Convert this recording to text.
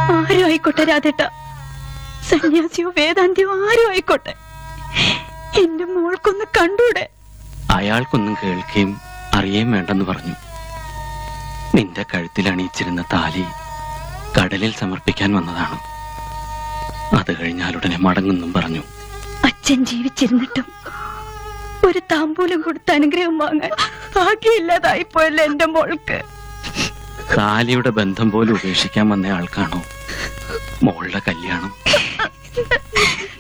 ആരും ആയിക്കോട്ടെ രാധേട്ട സന്യാസിയോ വേദാന്തിയോ ആരും ആയിക്കോട്ടെ എന്റെ മോൾക്കൊന്ന് കണ്ടൂടെ അയാൾക്കൊന്നും കേൾക്കുകയും അറിയുകയും വേണ്ടെന്ന് പറഞ്ഞു നിന്റെ കഴുത്തിൽ അണിയിച്ചിരുന്ന താലി കടലിൽ സമർപ്പിക്കാൻ വന്നതാണ് അത് കഴിഞ്ഞാലുടനെ മടങ്ങുന്നും പറഞ്ഞു അച്ഛൻ ജീവിച്ചിരുന്നിട്ടും ഒരു താമ്പൂലം കൊടുത്ത് അനുഗ്രഹം വാങ്ങാൻ ഭാഗ്യമില്ലാതായി പോയല്ലോ എന്റെ മോൾക്ക് താലിയുടെ ബന്ധം പോലും ഉപേക്ഷിക്കാൻ വന്ന ആൾക്കാണോ മോളുടെ കല്യാണം